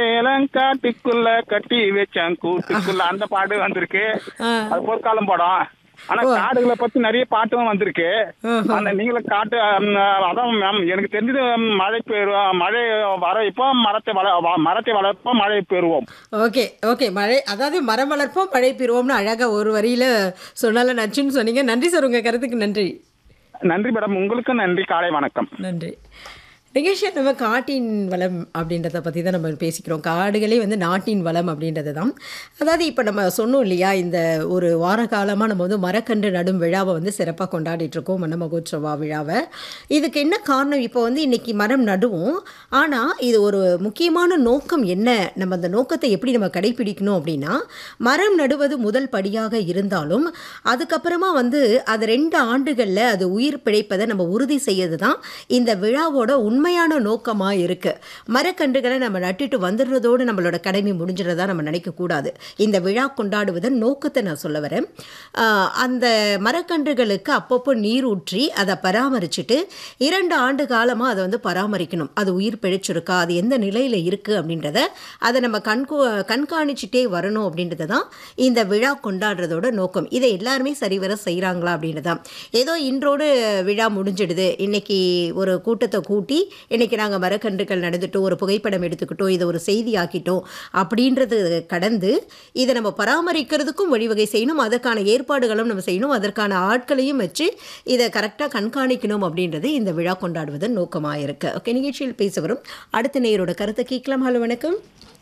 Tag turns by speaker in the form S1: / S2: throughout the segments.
S1: காட்டுக்குள்ள கட்டி வச்சான் கூட்டுக்குள்ள அந்த பாட்டு வந்திருக்கு
S2: ஆ.
S1: அது போர்க்காலம் படம் ஆனா காடுகளை பத்தி நிறைய பாட்டும் வந்திருக்கு
S2: ஆஹா.
S1: அந்த நீங்களும் காட்டு ம், அதான் மேம் எனக்கு தெரிஞ்சது ம், மழை பெறுவோம் மழை வர இப்போ மரத்தை வள வ- மரத்தை வளர்ப்போம் மழை பெறுவோம்
S2: ஓகே ஓகே மழை அதாவது மரம் வளர்ப்போம் மழை பெறுவோம்னு அழகாக ஒரு வரியில் சொன்னால நச்சுன்னு சொன்னீங்க நன்றி சார் உங்கள் கருத்துக்கு நன்றி
S1: நன்றி மேடம் உங்களுக்கும் நன்றி காலை வணக்கம்
S2: நன்றி நிகழ்ச்சியை நம்ம காட்டின் வளம் அப்படின்றத பற்றி தான் நம்ம பேசிக்கிறோம் காடுகளே வந்து நாட்டின் வளம் அப்படின்றது தான் அதாவது இப்போ நம்ம சொன்னோம் இல்லையா இந்த ஒரு வார காலமாக நம்ம வந்து மரக்கன்று நடும் விழாவை வந்து சிறப்பாக கொண்டாடிட்டு இருக்கோம் மன மகோத்சவா விழாவை இதுக்கு என்ன காரணம் இப்போ வந்து இன்னைக்கு மரம் நடுவோம் ஆனால் இது ஒரு முக்கியமான நோக்கம் என்ன நம்ம அந்த நோக்கத்தை எப்படி நம்ம கடைபிடிக்கணும் அப்படின்னா மரம் நடுவது முதல் படியாக இருந்தாலும் அதுக்கப்புறமா வந்து அது ரெண்டு ஆண்டுகளில் அது உயிர் பிழைப்பதை நம்ம உறுதி செய்யறது தான் இந்த விழாவோட உண்மையான நோக்கமாக இருக்குது மரக்கன்றுகளை நம்ம நட்டுட்டு வந்துடுறதோடு நம்மளோட கடமை முடிஞ்சிடறதா நம்ம நினைக்கக்கூடாது இந்த விழா கொண்டாடுவதன் நோக்கத்தை நான் சொல்ல வரேன் ஆஹ் அந்த மரக்கன்றுகளுக்கு அப்பப்போ நீர் ஊற்றி அதை பராமரிச்சுட்டு இரண்டு ஆண்டு காலமாக அதை வந்து பராமரிக்கணும் அது உயிர் பிழைச்சிருக்கா அது எந்த நிலையில் இருக்குது அப்படின்றத அதை நம்ம கண்கூ கண்காணிச்சுட்டே வரணும் அப்படின்றது தான் இந்த விழா கொண்டாடுறதோட நோக்கம் இதை எல்லாருமே சரிவர செய்கிறாங்களா அப்படின்றது தான் ஏதோ இன்றோடு விழா முடிஞ்சிடுது இன்னைக்கு ஒரு கூட்டத்தை கூட்டி இன்னைக்கு நாங்கள் மரக்கன்றுகள் நடந்துட்டோம் ஒரு புகைப்படம் எடுத்துக்கிட்டோம் இதை ஒரு செய்தி ஆக்கிட்டோம் அப்படின்றது கடந்து இதை நம்ம பராமரிக்கிறதுக்கும் வழிவகை செய்யணும் அதற்கான ஏற்பாடுகளும் நம்ம செய்யணும் அதற்கான ஆட்களையும் வச்சு இதை கரெக்டாக கண்காணிக்கணும் அப்படின்றது இந்த விழா கொண்டாடுவதன் நோக்கமாக இருக்கு ஓகே நிகழ்ச்சியில் பேச வரும் அடுத்த நேயரோட கருத்தை கேட்கலாம் ஹலோ வணக்கம்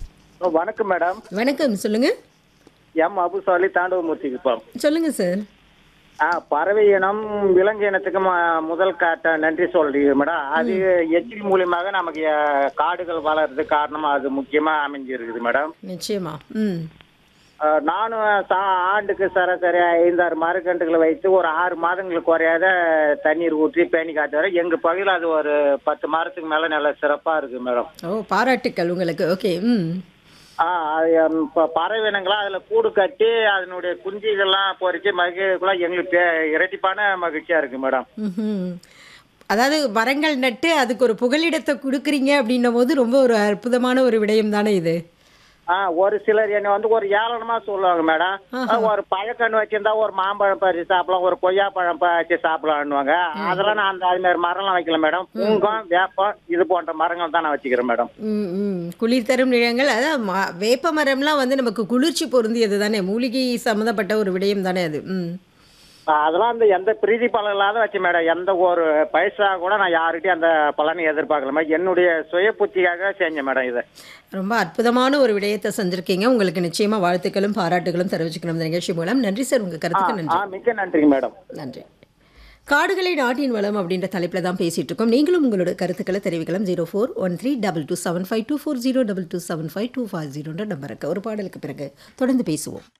S3: வணக்கம் மேடம்
S2: வணக்கம் சொல்லுங்க
S3: எம் அபுசாலி தாண்டவமூர்த்தி குப்பம்
S2: சொல்லுங்க சார்
S3: ஆ பறவை இனம் விலங்கு இனத்துக்கு ம- முதல் காட்ட நன்றி சொல்றீங்க மேடம் அது எச்சில் மூலியமாக நமக்கு அஹ், காடுகள் வளர்றதுக்கு காரணமா அது முக்கியமா அமைஞ்சிருக்குது மேடம்
S2: நிச்சயமா ம்
S3: அஹ், நானும் சா ஆண்டுக்கு சராசரி ஐந்தாறு மரக்கன்றுகளை வைத்து ஒரு ஆறு மாதங்களுக்கு குறையாத தண்ணீர் ஊற்றி பேணி காட்டு வர எங்க பகுதியில் அது ஒரு பத்து மரத்துக்கு மேல நல்ல சிறப்பா இருக்கு மேடம்
S2: ஓ பாராட்டுக்கள் உங்களுக்கு ஓகே ம்
S3: ஆ அது, ம், இப்ப பறவை இனங்கள்லாம் அதுல கூடு கட்டி அதனுடைய குஞ்சுகள்லாம் பொறிச்சு மகிழ்க்குள்ள எங்களுக்கு பே- இரட்டிப்பான மகிழ்ச்சியா இருக்கு மேடம்
S2: ம்ஹும். அதாவது மரங்கள் நட்டு அதுக்கு ஒரு புகலிடத்தை கொடுக்குறீங்க அப்படின்னும் போது ரொம்ப ஒரு அற்புதமான ஒரு விடயம் தானே இது
S3: ஆ ஒரு சிலர் என்னை வந்து ஒரு ஏளனமா சொல்லுவாங்க மேடம் ஆ, ஒரு பழக்கன்று வச்சிருந்தா ஒரு மாம்பழம் பறிச்சு சாப்பிடலாம் ஒரு கொய்யா பழம் பறிச்சு சாப்பிடலாம்னுவாங்க அதெல்லாம் நான் அந்த அது மாதிரி மரம்லாம் வைக்கல மேடம் பூங்கம் வேப்பம் இது போன்ற மரங்கள் தான் நான் வச்சுக்கிறேன் மேடம்
S2: ம் ம் குளிர் தரும் நிலங்கள் அதான் ம- வேப்ப மரம்லாம் வந்து நமக்கு குளிர்ச்சி பொருந்தியது தானே மூலிகை சம்மந்தப்பட்ட ஒரு விடயம் தானே அது ம்
S3: ஆ, அதெல்லாம் அந்த எந்த பிரீதி பலன் இல்லாத வச்சு மேடம் எந்த ஒரு பைசா கூட நான் யாருகிட்டயும் அந்த பலனை எதிர்பார்க்கல மேடம் என்னுடைய சுய புத்திக்காக செஞ்சேன் மேடம் இதை
S2: ரொம்ப அற்புதமான ஒரு விடயத்தை செஞ்சுருக்கீங்க உங்களுக்கு நிச்சயமாக வாழ்த்துக்களும் பாராட்டுகளும் தெரிவிச்சுக்கணும் இந்த நிகழ்ச்சி மூலம் நன்றி சார் உங்கள் கருத்துக்கு நன்றி
S3: ஆ மிக்க நன்றிங்க மேடம்
S2: நன்றி காடுகளை நாட்டின் வளம் அப்படின்ற தலைப்பில் தான் பேசிட்டு இருக்கோம் நீங்களும் உங்களோட கருத்துக்களை தெரிவிக்கலாம் zero four one three double two seven five two four zero double two seven five two five ஜீரோன்ற நம்பருக்கு ஒரு பாடலுக்கு பிறகு தொடர்ந்து பேசுவோம்